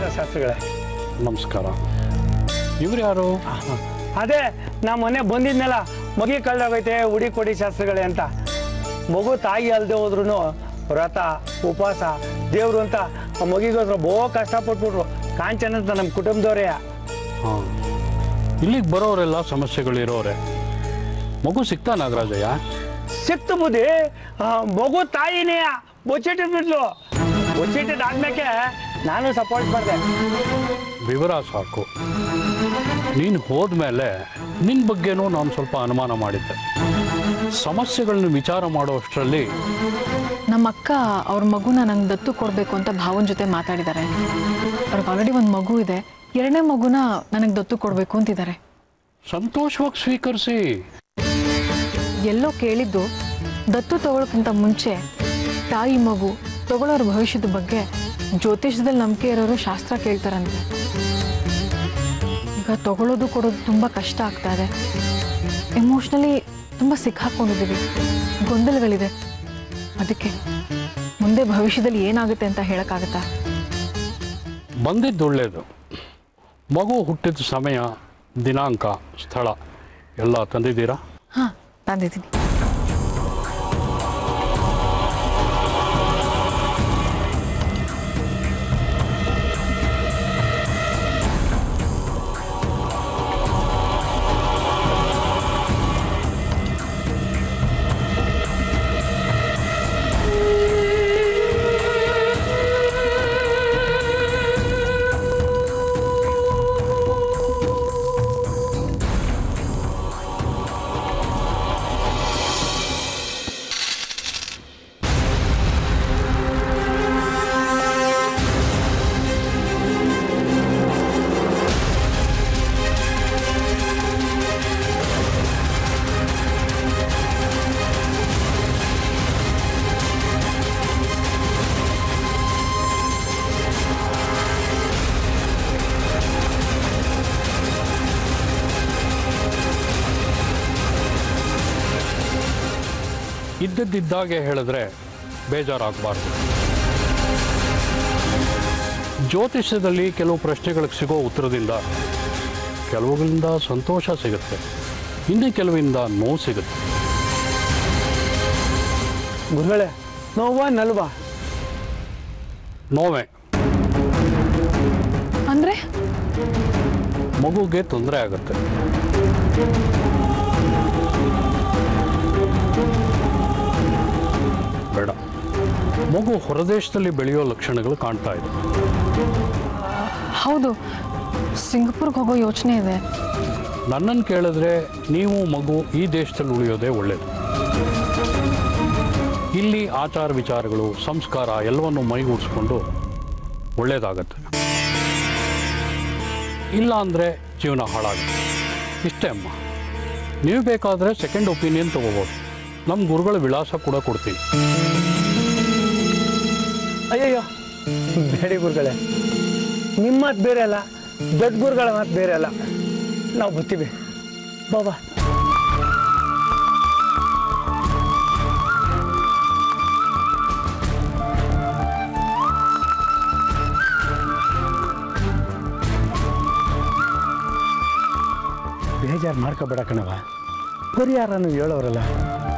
ಶಾಸ್ತ್ರಿಗಳೇ ನಮಸ್ಕಾರ ಇವ್ರು ಯಾರು ಅದೇ ನಾ ಮೊನ್ನೆ ಬಂದಿದ್ನಲ್ಲ ಮಗಿ ಕಳ್ದೋಗೈತೆ ಉಡಿ ಕೊಡಿ ಶಾಸ್ತ್ರಿಗಳೇ ಅಂತ ಮಗು ತಾಯಿ ಅಲ್ಲದೆ ಹೋದ್ರು ವ್ರತ ಉಪವಾಸ ದೇವ್ರು ಅಂತ ಆ ಮಗಿಗೋಸ್ಕರ ಬಹು ಕಷ್ಟಪಟ್ಬಿಟ್ರು ಕಾಂಚನ ಅಂತ ನಮ್ಮ ಕುಟುಂಬದವರೇ ಹಾಂ ಇಲ್ಲಿಗೆ ಬರೋರೆಲ್ಲ ಸಮಸ್ಯೆಗಳಿರೋರೆ ಮಗು ಸಿಗ್ತಾ ನಾಗರಾಜಯ್ಯ ಸಿಕ್ತು ಬುದ್ಧಿ ಆ, ಮಗು ತಾಯಿನೇ ಬೊಚ್ಚಿಟ್ಟಿದ್ಬಿಟ್ಲು ಬೊಚ್ಚಿಟ್ಟಿದ್ದಾದ್ಮೇಲೆ ನಾನು ಸಪೋರ್ಟ್ ಮಾಡಿದೆ ವಿವರ ಸಾಕು ನೀನು ಹೋದ್ಮೇಲೆ ನಿನ್ನ ಬಗ್ಗೆನೂ ನಾನು ಸ್ವಲ್ಪ ಅನುಮಾನ ಮಾಡಿದ್ದೆ ಸಮಸ್ಯೆಗಳನ್ನ ವಿಚಾರ ಮಾಡೋ ಅಷ್ಟರಲ್ಲಿ ನಮ್ಮ ಅಕ್ಕ ಅವ್ರ ಮಗುನ ನಂಗೆ ದತ್ತು ಕೊಡಬೇಕು ಅಂತ ಭಾವನ ಜೊತೆ ಮಾತಾಡಿದ್ದಾರೆ ಅವ್ರಿಗೆ ಆಲ್ರೆಡಿ ಒಂದು ಮಗು ಇದೆ ಎರಡನೇ ಮಗುನ ನನಗೆ ದತ್ತು ಕೊಡಬೇಕು ಅಂತಿದ್ದಾರೆ ಸಂತೋಷವಾಗಿ ಸ್ವೀಕರಿಸಿ ಎಲ್ಲೋ ಕೇಳಿದ್ದು ದತ್ತು ತಗೊಳ್ಳೋಕ್ಕಿಂತ ಮುಂಚೆ ತಾಯಿ ಮಗು ತಗೊಳ್ಳೋರ ಭವಿಷ್ಯದ ಬಗ್ಗೆ ಜ್ಯೋತಿಷದಲ್ಲಿ ನಂಬಿಕೆ ಇರೋರು ಶಾಸ್ತ್ರ ಕೇಳ್ತಾರಂತೆ ಈಗ ತಗೊಳ್ಳೋದು ಕೊಡೋದು ತುಂಬ ಕಷ್ಟ ಆಗ್ತಾ ಇದೆ ಎಮೋಷ್ನಲಿ ತುಂಬ ಸಿಕ್ಕಾಕೊಂಡಿದ್ದೀವಿ ಗೊಂದಲಗಳಿದೆ ಅದಕ್ಕೆ ಮುಂದೆ ಭವಿಷ್ಯದಲ್ಲಿ ಏನಾಗುತ್ತೆ ಅಂತ ಹೇಳೋಕ್ಕಾಗತ್ತಾ ಬಂದಿದ್ದು ಒಳ್ಳೆಯದು ಮಗು ಹುಟ್ಟಿದ ಸಮಯ ದಿನಾಂಕ ಸ್ಥಳ ಎಲ್ಲ ತಂದಿದ್ದೀರಾ ಹಾಂ ತಂದಿದ್ದೀನಿ ಇದ್ದದ್ದಿದ್ದಾಗೆ ಹೇಳಿದ್ರೆ ಬೇಜಾರಾಗಬಾರ್ದು ಜ್ಯೋತಿಷ್ಯದಲ್ಲಿ ಕೆಲವು ಪ್ರಶ್ನೆಗಳಿಗೆ ಸಿಗೋ ಉತ್ತರದಿಂದ ಕೆಲವುಗಳಿಂದ ಸಂತೋಷ ಸಿಗುತ್ತೆ ಇನ್ನು ಕೆಲವಿಂದ ನೋವು ಸಿಗುತ್ತೆ ಗುರುಗಳೇ ನೋವಾ ನಲ್ವಾ ನೋವೇ ಅಂದರೆ ಮಗುಗೆ ತೊಂದರೆ ಆಗುತ್ತೆ ಬೇಡ ಮಗು ಹೊರದೇಶದಲ್ಲಿ ಬೆಳೆಯೋ ಲಕ್ಷಣಗಳು ಕಾಣ್ತಾ ಇದೆ ಹೌದು ಸಿಂಗಪುರ್ಗೆ ಹೋಗೋ ಯೋಚನೆ ಇದೆ ನನ್ನನ್ನು ಕೇಳಿದ್ರೆ ನೀವು ಮಗು ಈ ದೇಶದಲ್ಲಿ ಉಳಿಯೋದೇ ಒಳ್ಳೆಯದು ಇಲ್ಲಿ ಆಚಾರ ವಿಚಾರಗಳು ಸಂಸ್ಕಾರ ಎಲ್ಲವನ್ನು ಮೈಗೂಡಿಸ್ಕೊಂಡು ಒಳ್ಳೆಯದಾಗತ್ತೆ ಇಲ್ಲ ಅಂದರೆ ಜೀವನ ಹಾಳಾಗುತ್ತೆ ಇಷ್ಟೇ ಅಮ್ಮ ನೀವು ಬೇಕಾದರೆ ಸೆಕೆಂಡ್ ಒಪಿನಿಯನ್ ತೊಗೋಬೋದು ನಮ್ಮ ಗುರುಗಳ ವಿಳಾಸ ಕೂಡ ಕೊಡ್ತೀನಿ ಅಯ್ಯಯ್ಯೋ ಬೇಡಿ ಗುರುಗಳೇ ನಿಮ್ಮ ಮಾತು ಬೇರೆ ಅಲ್ಲ ದೊಡ್ಡ ಗುರುಗಳ ಮಾತು ಬೇರೆ ಅಲ್ಲ ನಾವು ಬರ್ತೀವಿ ಬಾಬಾ ಬೇಜಾರು ಮಾಡ್ಕೋಬೇಡ ಕಣವ ಪರಿಹಾರನು ಹೇಳೋರಲ್ಲ